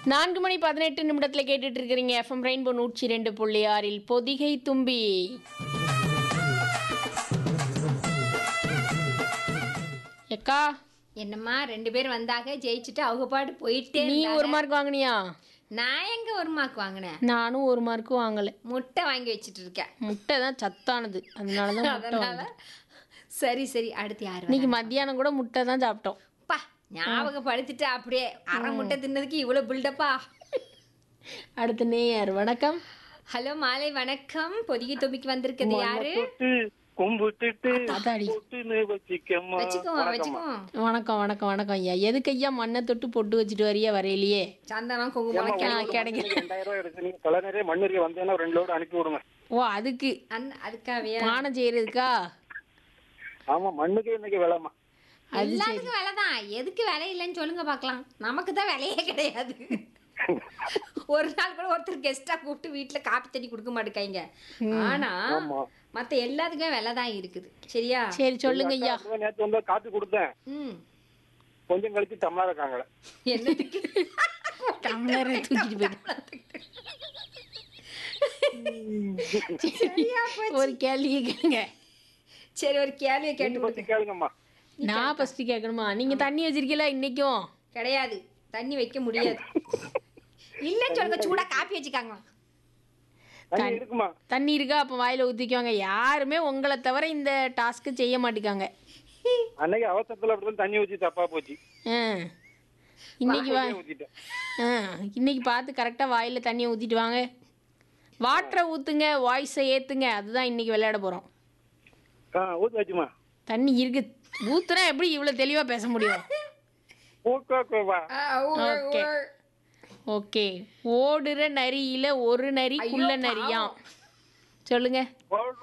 நான்கு மணி பதினெட்டு நிமிடத்தில் கேட்டுட்டு இருக்கிறீங்க எஃப்எம் ரெயின்போ நூற்றி ரெண்டு புள்ளி ஆறில் பொதிகை தும்பி எக்கா என்னம்மா ரெண்டு பேர் வந்தாக ஜெயிச்சுட்டு அவங்க பாட்டு போயிட்டே நீ இருந்தாங்க. ஒரு மார்க் வாங்கினியா நான் எங்க ஒரு மார்க் வாங்கினேன் நானும் ஒரு மார்க்கு வாங்கலை முட்டை வாங்கி வச்சுட்டு இருக்கேன் முட்டை தான் சத்தானது அதனால தான் முட்டை அதனால வாங்கினேன். சரி சரி அடுத்து யாரு இன்னைக்கு மத்தியானம் கூட முட்டை தான் சாப்பிட்டோம் பா ஞாபகப்படுத்திட்டு அப்படியே அரை முட்டை தின்னதுக்கு இவ்வளவு பில்டப்பா அடுத்து நேயர் வணக்கம் ஹலோ மாலை வணக்கம் பொதிகை தொம்பிக்கு வந்திருக்கிறது யாரு தொட்டு கும்பிட்டுட்டு அதாடி. பொட்டுன்னு வச்சுக்கம்மா வச்சுக்குவோம் வச்சுக்குவோம் வணக்கம் வணக்கம் வணக்கம் ஐயா எதுக்கு ஐயா மண்ணை தொட்டு பொட்டு வச்சுட்டு வரியா வரையிலையே சந்தனம் குங்குமம் கிளம்பி கிடைக்கல ரெண்டாயிரம் ரூபாய் எடுத்து நீங்க கலை நிறைய மண்ணறிய வந்தேன்னா ஒரு ரெண்டு லோடு அனுப்பி விடுங்க ஓ அதுக்கு அந்த அதுக்காகவே பானை செய்யறதுக்கா ஆமா மண்ணுக்கே இன்னைக்கு விலைமா எல்லாத்துக்கும் விலை தான் எதுக்கு விலை இல்லைன்னு சொல்லுங்க பார்க்கலாம் நமக்கு தான் விலையே கிடையாது ஒரு நாள் கூட ஒருத்தர் கெஸ்டா கூப்பிட்டு வீட்டுல காப்பி தண்ணி கொடுக்க மாட்டேங்க ஆனா ஆமா மத்த எல்லாத்துக்குமே விலை தான் இருக்குது சரியா சரி சொல்லுங்க ஐயா அப்படிதான் நேத்து வந்து காப்பி கொடுத்தேன் ம் கொஞ்சம் கழிச்சு டம்ளர் இருக்காங்களே என்னதுக்கு டம்ளரை தூக்கிட்டு போயிட்டு சரியா போச்சு. ஒரு கேள்வி கேளுங்க சரி ஒரு கேள்வியை கேட்டு நீங்க பத்தி கேளுங்கம்மா நான் ஃபர்ஸ்ட் கேட்கணுமா நீங்க தண்ணி வச்சிருக்கீங்களா இன்னைக்கும் கிடையாது தண்ணி வைக்க முடியாது இல்லைன்னு சொல்லுங்க சூடா காப்பி வச்சுக்காங்க தண்ணி இருக்குமா தண்ணி இருக்கா அப்போ வாயில ஊத்திக்குவாங்க யாருமே உங்களை தவிர இந்த டாஸ்க்கு செய்ய மாட்டேங்காங்க அன்னைக்கு அவசரத்துல அப்படிதான் தண்ணி ஊத்தி தப்பா போச்சு ஆ இன்னைக்கு வா ஊத்திட்டேன் ஆ இன்னைக்கு பார்த்து கரெக்டாக வாயில் தண்ணியை ஊற்றிட்டு வாங்க வாட்டரை ஊற்றுங்க வாய்ஸை ஏற்றுங்க அதுதான் இன்னைக்கு விளையாட போகிறோம் ஆ ஊத்தி வச்சுமா தண்ணி இருக்கு ஊத்துனா எப்படி இவ்வளோ தெளிவாக பேச முடியும் ஊக்கோக்கோவா ஓகே ஓகே ஓடுற நரியில ஒரு நரி குள்ள நரியாம் சொல்லுங்க ஓ